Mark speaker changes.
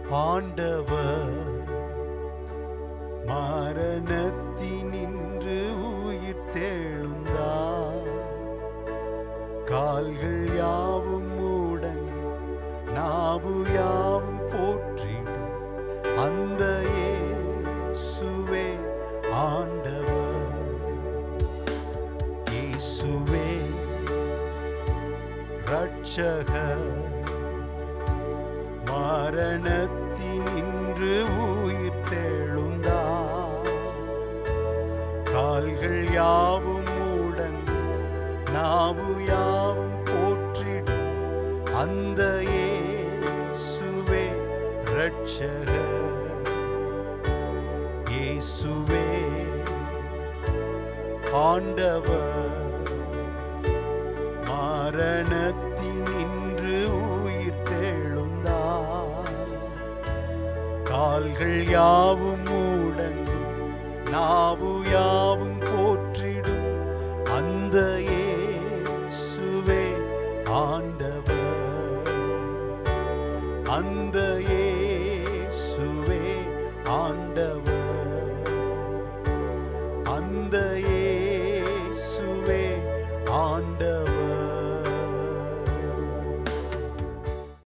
Speaker 1: ஆண்டவர் மரணத்தினின்று உயிர் தெழுந்தார் கால்கள் யாவும் மூடன் நாவு யாவும் போற்றிடும் அந்த இயேசுவே ஆண்டவர் இயேசுவே ரட்சகர் மரணத்தினின்று உயிர் தெழுந்தார் கால்கள் யாவும் மூடன் நாவு யாவும் போற்றிடும் அந்த இயேசுவே ரட்சகர் இயேசுவே ஆண்டவர் மரணத்தினின்று உயிர் தெழுந்தார் கால்கள் யாவும் மூடங்கும் நாவு யாவும் போற்றிடும் அந்த இயேசுவே ஆண்டவர் அந்த இயேசுவே ஆண்டவர் அந்த